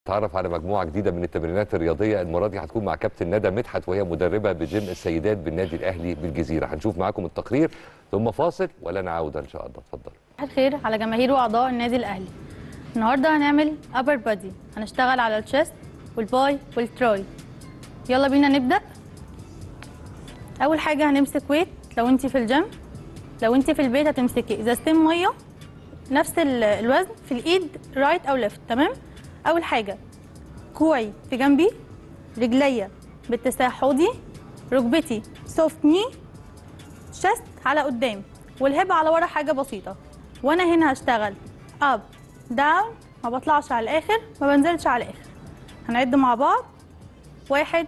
تعرف على مجموعه جديده من التمرينات الرياضيه المره دي هتكون مع كابتن ندى مدحت وهي مدربه بجيم السيدات بالنادي الاهلي بالجزيره هنشوف معاكم التقرير ثم فاصل ولنا عوده ان شاء الله اتفضلوا صباح الخير على جماهير واعضاء النادي الاهلي النهارده هنعمل ابر بادي هنشتغل على الشيست والباي والتراي يلا بينا نبدا اول حاجه هنمسك ويت لو انت في الجيم لو انت في البيت هتمسكي ازازتين ميه نفس ال- الوزن في الايد رايت او ليفت تمام اول حاجه كوعي في جنبي رجليا باتساع حوضي ركبتي سوفت ني شست على قدام والهب على ورا حاجه بسيطه وانا هنا هشتغل اب داون ما بطلعش على الاخر ما بنزلش على الاخر هنعد مع بعض واحد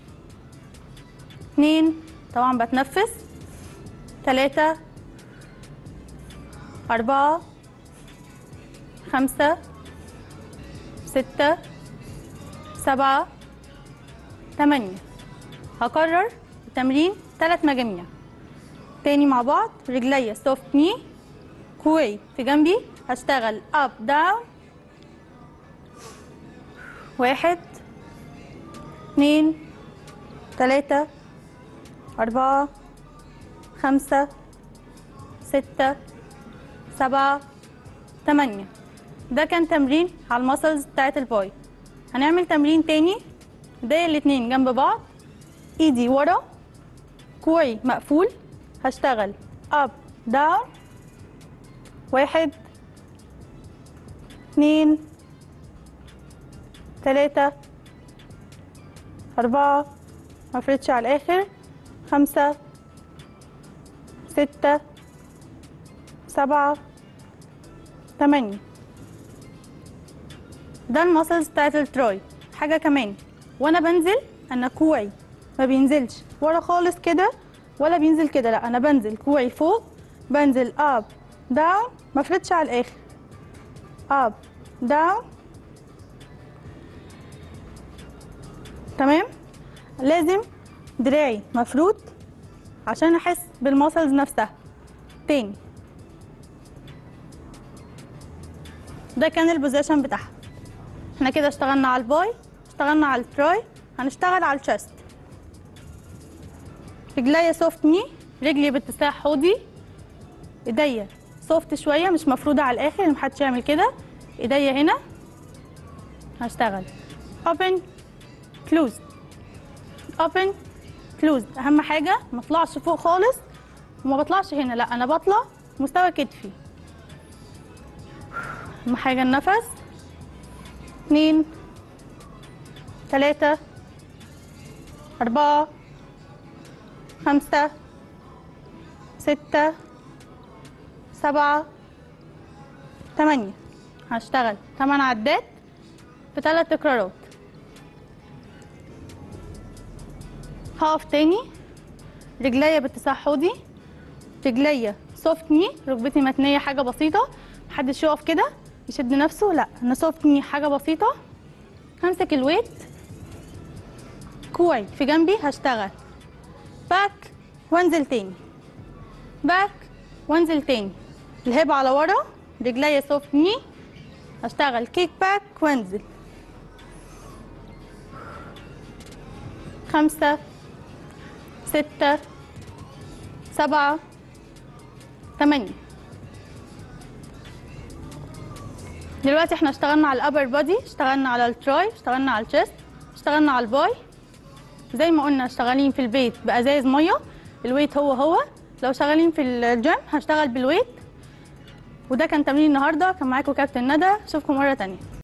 اتنين طبعا بتنفس تلاتة أربعة خمسة ستة سبعة تمانية هكرر التمرين تلات مجاميع تاني مع بعض رجليا سوفت ني كوعي في جنبي هشتغل اب داون واحد اتنين تلاتة أربعة خمسة ستة سبعة تمانية ده كان تمرين على المسلز بتاعت الباي هنعمل تمرين تاني ده الاتنين جنب بعض ايدي ورا كوعي مقفول هشتغل اب داون واحد اتنين تلاتة أربعة مفردش على الآخر خمسة ستة سبعة تمانية ده المسلز بتاعت التراي حاجة كمان وانا بنزل انا كوعي ما بينزلش ورا خالص كده ولا بينزل كده لا انا بنزل كوعي فوق بنزل اب داون ما فردش على الاخر اب داون تمام لازم دراعي مفرود عشان احس بالمسلز نفسها تاني ده كان البوزيشن بتاعها احنا كده اشتغلنا على الباي اشتغلنا على التراي هنشتغل على الشست رجليا سوفت ني رجلي باتساع حوضي ايديا سوفت شويه مش مفروده على الاخر محدش يعمل كده ايديا هنا هشتغل open close open close اهم حاجه ما اطلعش فوق خالص وما بطلعش هنا لا انا بطلع مستوى كتفي اهم حاجه النفس اتنين تلاتة أربعة خمسة ستة سبعة تمانية هشتغل تمن عدات في تلات تكرارات هقف تاني رجليا باتساع حوضي رجليا سوفت ني ركبتي متنية حاجة بسيطة محدش يقف كده يشد نفسه لا انا سوفت ني حاجة بسيطة همسك الويت كوعي في جنبي هشتغل باك وانزل تاني باك وانزل تاني الهيب على ورا رجليا سوفت ني هشتغل كيك باك وانزل خمسة ستة سبعة تمانية دلوقتي احنا اشتغلنا على الابر بادي اشتغلنا على التراي اشتغلنا على الشيست اشتغلنا على الباي زي ما قلنا شغالين في البيت بازايز ميه الويت هو هو لو شغالين في الجيم هشتغل بالويت وده كان تمرين النهارده كان معاكم كابتن ندى اشوفكم مره تانية